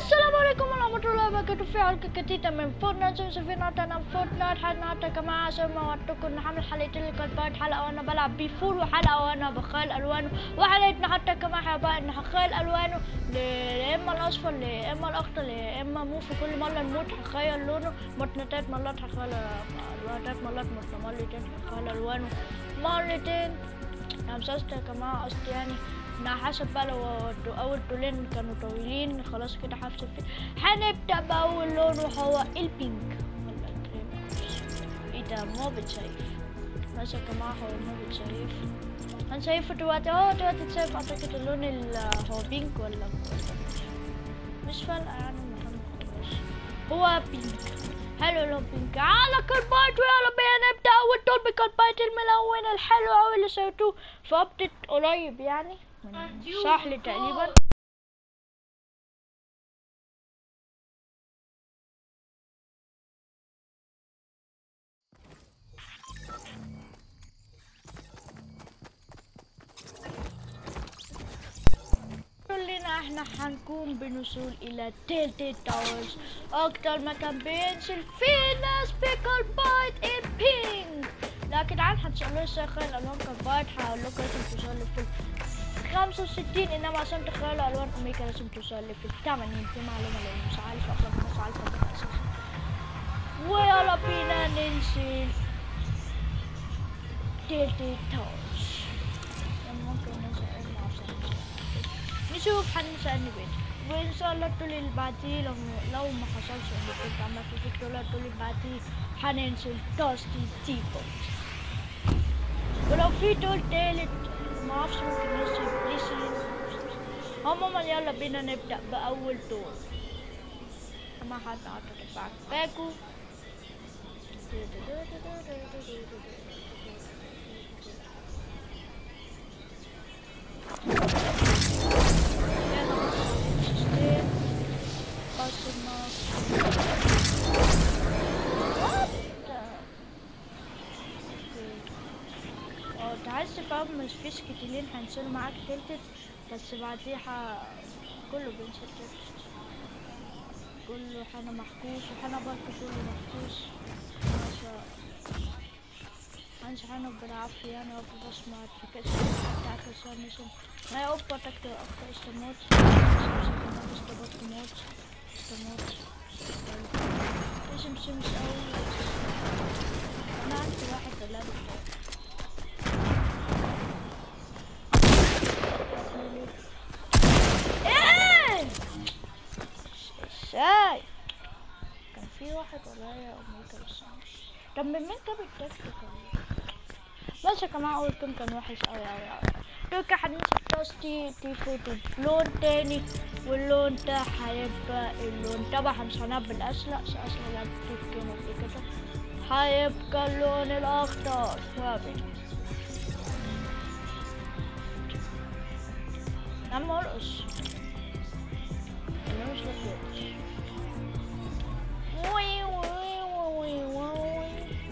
السلام عليكم ورحمة الله وبركاته في حلقة جديدة من فورتنايت سوف نعطينا فورتنايت حلقة كما سوف وعدتكم نحمل حلقتين القلبات حلقة وانا بلعب بيفور وحلقة وانا بخيل الوانه وحلقتنا حتى كما حبا ان هخيل الوانه ل- اما الاصفر ل- اما الاخضر ل- اما مو في كل مرة نموت هخيل لونه متنا تلات مرات هخيل الوان تلات مرات متنا مرتين هخيل الوانه مرتين مسلسل كمان قصدي يعني انا حسب بقى لو دو- اول دولين كانوا طويلين خلاص كده هفصل فيه هنبدأ بأول لون وهو البينك ولا الكريم ايه ده مو بتسيف بس يا جماعة هو مو بتسيف هنسيفه دلوقتي اهو دلوقتي تسيف اعتقد اللون ال هو بينك ولا ولا مش فارقة يعني المهم خلاص هو بينك حلو لون بينك على كربايت ويلا بينا نبدأ أول دور بكربايت الملون الحلو أوي اللي سويتوه في أبديت قريب يعني من شهر تقريبا كلنا احنا هنكون بنوصول الى تيلتي تاورز اكتر مكان بينزل فيه ناس بكربايت ان بينك لكن عن هتسألوا الشيخ الالوان كربايت هقول لكم لازم توصلوا في ال 65 انما عشان تخيلوا الوان امريكا لازم توصلوا في ال 80 دي معلومه لاني مش عارف اصلا مش عارفه كده اساسا ويلا بينا ننزل تيلتي تاورز ممكن ننزل ايه عشان نشوف هننسى اني بيت وان شاء الله الطول اللي بعديه لو لو ما حصلش اللي كنت عملته في الطول الطول اللي بعديه هننزل توستي تيبوت ولو في طول تالت ما اعرفش ممكن ننزل بليسي عموما يلا بينا نبدأ بأول دور ما حد اعتقد بعد باكو تعالش بقى مش فيش كتيرين هنشيل معاك تلتت بس بعديها كله بينشل تلتت كله حنا محكوش وحنا برضه كله محكوش ما شاء Hans gaan op de en op de smart tickets. Attacken zijn is een. Nee, op wat ik de achter is de mod. Dat is de wat de mod. Is de mod. Het is hem sims ook. أنا عندي واحد دلال ايه ازاي كان في واحد ورايا امريكا بس طب من مين جاب التكتيك بس يا جماعة أول كم كان وحش أوي أوي أوي دوكا هنمسك توستي تيفوتو بلون تاني واللون ده هيبقى اللون طبعا مش هنلعب بالأسلق أسلق لعب كيف كان قبل كده هيبقى اللون الأخضر فاهم عم ارقص أنا مش لابس وي وي وي وي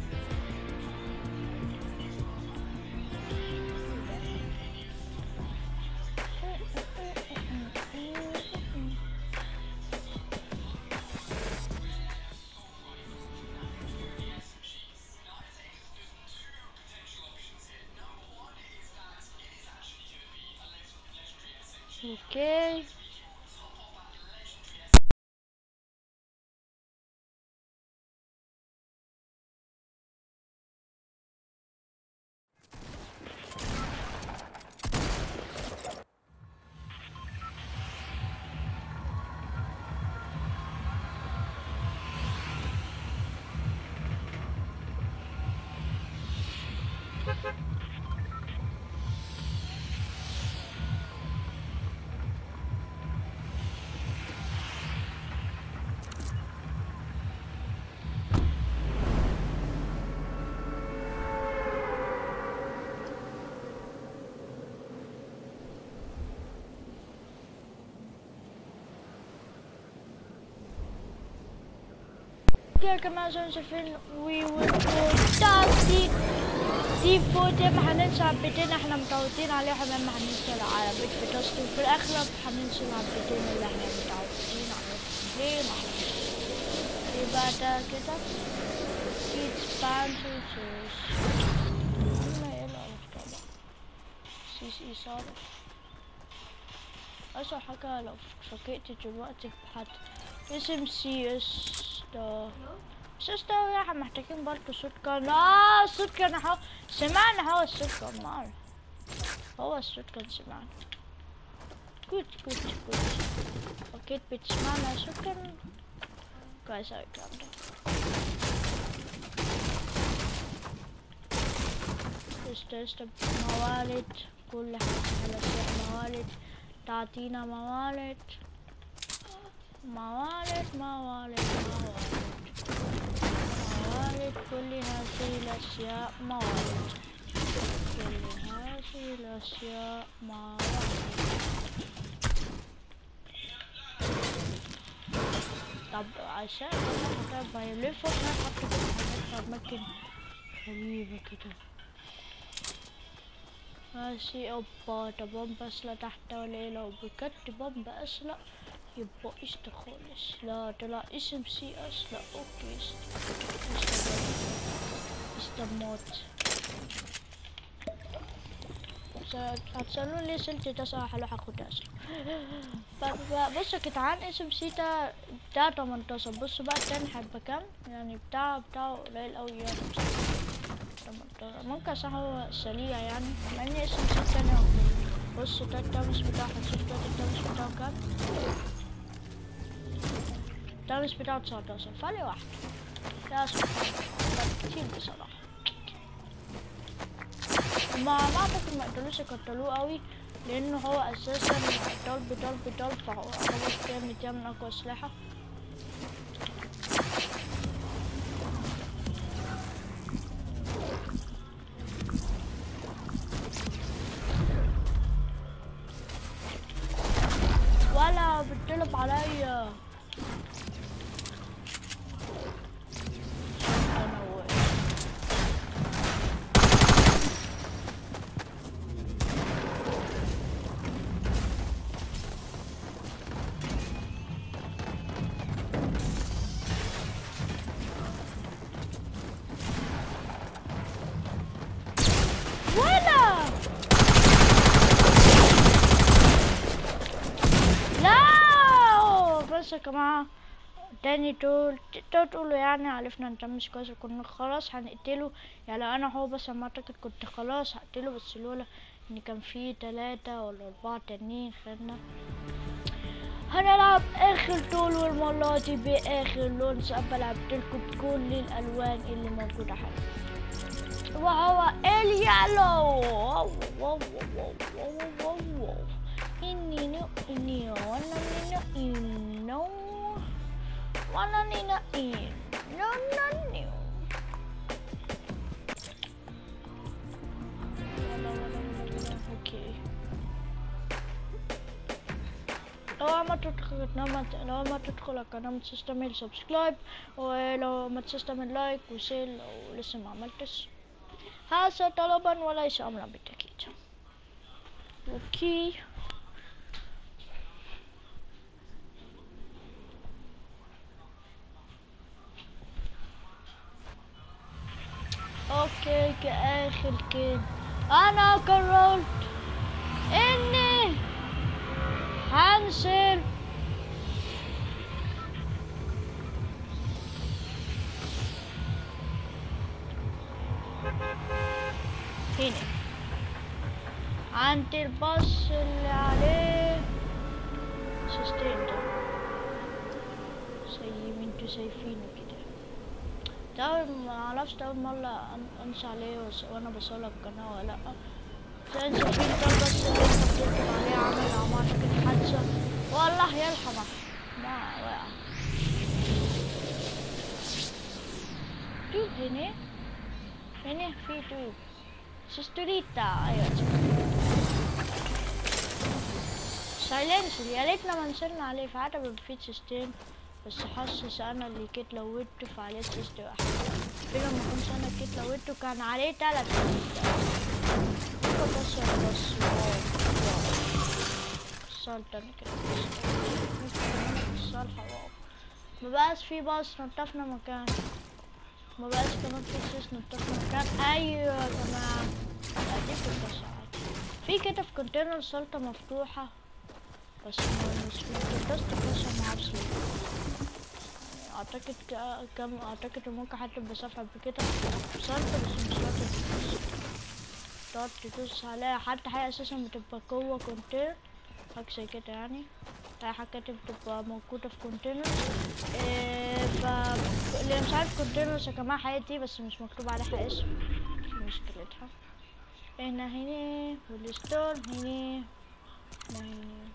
Okay. يا جماعة زي ما شايفين وي فانتاستيك دي فوت يا اما هننسى عبتين احنا متعودين عليهم يا اما هننسى العربية في تصوير في الاغلب هننسى العبتين اللي احنا متعودين عليهم ليه معرفش ايه بقى ده كده expansion source ما ايه القرف طبعا سي سي صار أسوأ حاجة لو فكيت دلوقتي بحد اسم سي اس ده بس اس ده يا احنا محتاجين برضه صوت كان اه الصوت كان هو سمعنا هو الصوت كان معنا هو الصوت كان سمعنا جود جود جود اكيد بتسمعنا الصوت كان كويس اوي الكلام ده است است موالد كل حاجة على سوق موالد تعطينا موالد موالد موالد موالد موالد كل هذه الأشياء موالد كل هذه الأشياء موالد طب عشان كده ما يلفوا نحط في أماكن غريبة كده ماشي اوبا ده بومب اسلق تحت ولا ايه لو بجد بومب اسلق يبقى قشطة خالص لا طلع اسم سي اسلق اوكي قشطة قشطة موت هتسألون ليه سلتي ده صح حلو هاخد اسلق بصوا يا جدعان اسم سي ده ده 18 بصوا بقى التاني هيبقى كام يعني بتاع بتاعه قليل اوي يعني ممكن صح هو سريع يعني مع اني اسم سي تاني بصوا ده التامس بتاعه هتشوف ده التامس بتاعه كام التامس بتاعه 19 فرق واحد يا سبحان الله كتير بصراحة ما ما اعتقد ما قدروش يكتروه قوي لانه هو اساسا ضرب ضرب ضرب فهو خلاص جامد ده من اقوى اسلحة ولا بتطلب عليا انا واقف ولا لا بس يا جماعة تاني تقول تقدروا تقولوا يعني عرفنا انت مش كويس كنا خلاص هنقتله يعني لو انا هو بس ما اعتقد كنت خلاص هقتله بس لولا ان كان في تلاتة ولا اربعة تانيين خدنا هنلعب اخر دول والمرة دي باخر لون سأبقى لعبتلكم بكل الالوان اللي موجودة حاليا وهو اليالو واو واو واو واو واو واو إني نو إني وانا نينا إنو وانا نينا إنو نانيو ولا ولا ولا ولا أوكي لو ما تدخل لو ما تدخل القناة ما تنساش تعمل سبسكرايب ولو ما تنساش تعمل لايك وشير لو لسه ما عملتش هذا طلبا وليس أمرا بالتأكيد اوكي اوكي كآخر كده انا قررت اني هنزل هنا عند الباص اللي عليه سيستين ده زي ما انتوا شايفينه كده ده معرفش ده أول مرة أم- امشي عليه وس- وانا بصور القناة ولا لأ زي ما انتوا شايفين ده الباص اللي انا بكتب عليه عمل عمار كده حادثة والله يرحمه ما وقع دوب هنا هنا في دوب سيستوريتا ايوه سايلنسر يا ريتنا ما نزلنا عليه في عادة بيبقى فيه سيستين بس حاسس انا اللي كنت لويته فعليه سيست واحد كده ما كنتش انا كنت لويته كان عليه تلات سيستات بس بس واو واو كسرت انا كده كسرت الصالحة واو ما بقاش في باص نضفنا مكان ما بقاش كمان في سيس نضفنا مكان ايوه يا جماعة ادي في ساعات في كده في كونتينر سلطة مفتوحة بس ما- مش مش تخش مع عارفش ليه. اعتقد ك- كم اعتقد ممكن حتى بصفحة قبل كده سلطة بس مش سلطة تدوس تقعد تدوس عليها حتى هي اساسا بتبقى جوه كونتينر حاجة زي كده يعني هي حاجات بتبقى موجودة في كونتينر إيه ف اللي مش عارف كونتينرز يا جماعة حاجات دي بس مش مكتوب عليها اسم مش مشكلتها هنا هنا والستور هنا هنا هنا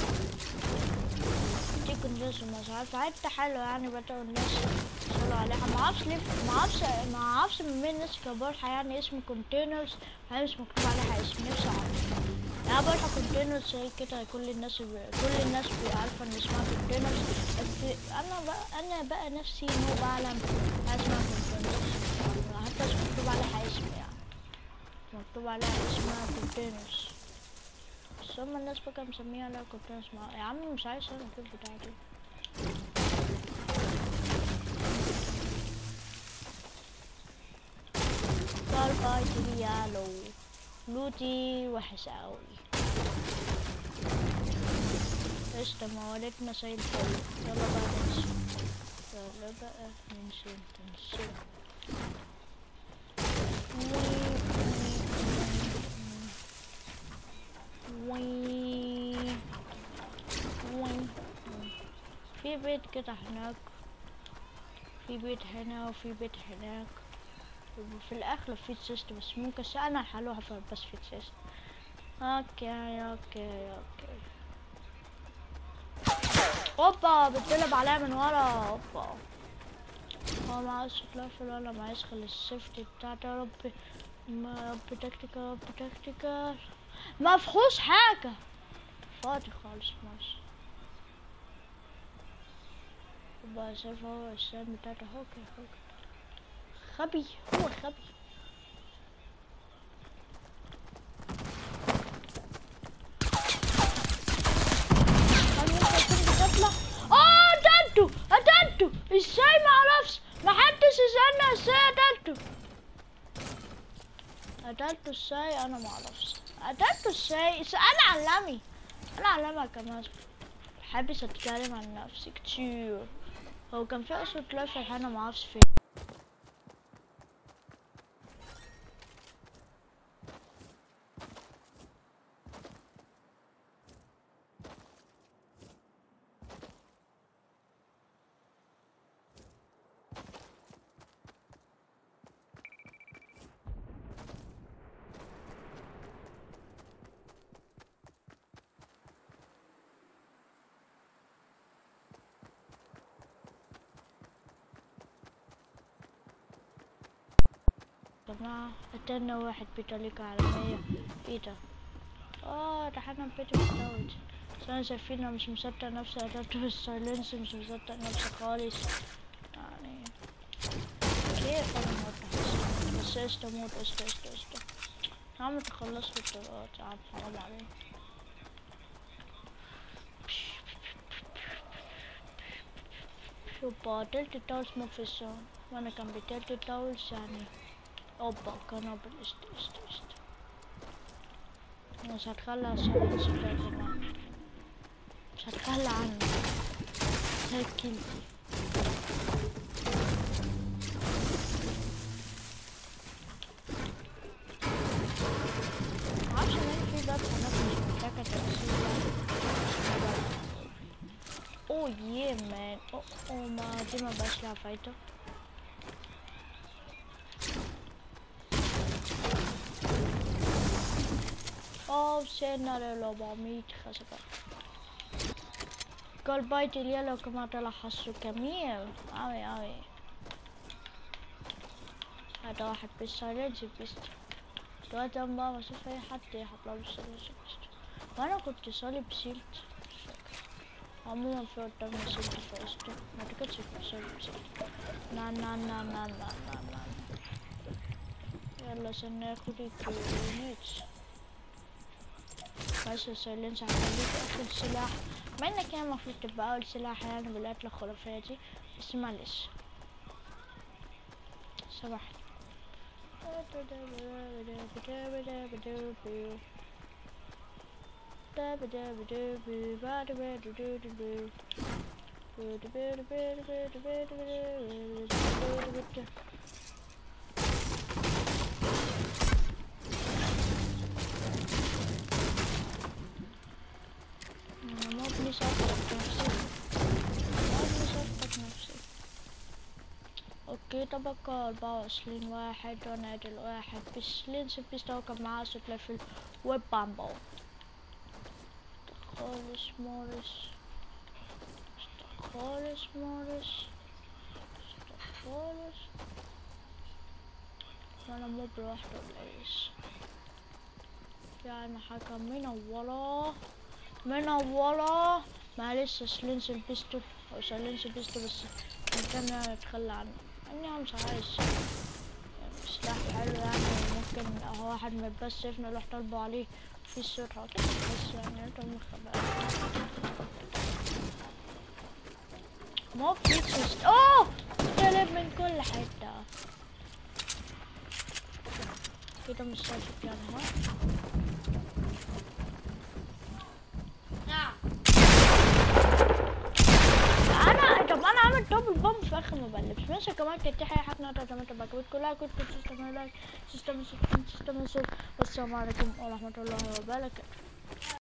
دي كونتينرز مش عارفة حتى حلوة يعني بدأوا الناس يسألوا عليها معرفش ليه معرفش معرفش من مين الناس كبارحة يعني اسم كونتينرز هي مش مكتوب عليها اسم نفسي أعرف انا بروح كونتينرز زي كده كل الناس ب... كل الناس عارفه ان اسمها كونتينرز بس انا بقى انا بقى نفسي مو بعلم حاجه اسمها كونتينرز حتى مش مكتوب عليها اسم يعني مش مكتوب عليها اسمها كونتينرز بس هما الناس بقى مسميها عليها كونتينرز مع... يا عم مش عايز انا الكود بتاعتي قال باي يالو لوتي وحش اوي قشطة موالدنا زي الفل يلا بقى ننسى يلا بقى ننسى ننسى وي وي في بيت كده هناك في بيت هنا وفي بيت هناك في الاغلب في تشيست بس ممكن انا حلوها ف- بس في تشيست اوكي اوكي اوكي اوبا بتقلب عليا من ورا اوبا هو معاش فلافل ولا معاش خلي السيفتي بتاعتي يا رب ما يا رب تكتيكال يا رب تكتيكال ما فيهوش حاجة فاضي خالص ماشي يبقى شايف هو السام بتاعته هو كده هو كده غبي هو غبي هل ممكن يكون بتطلع اه قتلته قتلته ازاي ما اعرفش ما حدش يسألني ازاي قتلته قتلته ازاي انا ما اعرفش قتلته ازاي إز- انا علمي انا علمها كمان بحبش اتكلم عن نفسي كتير هو كان في اصلا تلافل انا ما اعرفش فين جماعة قتلنا واحد بطريقة عالمية ايه ده اه ده احنا بيت متزوج بس انا شايفينه مش مصدق نفسي قتلته بالسايلنس مش مصدق نفسي خالص يعني كيف انا موت بس قشطة موت قشطة قشطة قشطة يا عم تخلصوا الطرقات يا عم حرام عليك يبا تلت التاورز مو في الزون وانا كان بتلت التاورز يعني اوبا قنابل اشت اشت اشت مش هتخلى عشان الشتا يا جماعة مش هتخلى عنه زي كنتي معرفش ليه في باب هناك مش محتاجة تأثير يعني اوه ياه مان اوه اوه ما دي ما بقاش لها فايدة اوه وصلنا ل 400 خشبة قلبايت اليلو كمان طلع حصه جميل اوي اوي هذا واحد بالسايلنس بيست دلوقتي انا بقى بشوف اي حد يحط له بالسايلنس بيست وانا كنت صالي بسيلت مش فاكر. عموما في قدامنا سيلت فاست ما اعتقدش في صالي بسيلت نا نا نا نا نا نا نا يلا عشان ناخد الكونيتس بس السايلنس هخليك اخد سلاح مع انه كان المفروض تبقى اول سلاح يعني بالقتلة الخرافية دي بس معلش سمحت أنا مو بنشاطك نفسي مو بنشاطك نفسي اوكي طبقة أربعة وعشرين واحد ونادل واحد بس لينس بيستوكب معاه ستة في الويب بامبو خالص موريس خالص موريس خالص وانا مو بروحته ولا ايش يعني حاجة من ورا من ورا معلش سلنس البيستو او سلنس البيستو بس ممكن اتخلى عنه اني مش عايز يعني سلاح حلو يعني ممكن هو واحد من بس سيفنا نروح طلبوا عليه في السرعة كده بس يعني انت مخبأ مو فيكسس اوه طلب من كل حتة كده مش شايفك يعني ها نعم انا طب انا عامل دبل بوم في اخر ما بلبس ماشي كمان كنت حي حقنا تمام بكوت كلها كنت سيستم لايك سيستم سيستم سيستم والسلام عليكم ورحمة الله وبركاته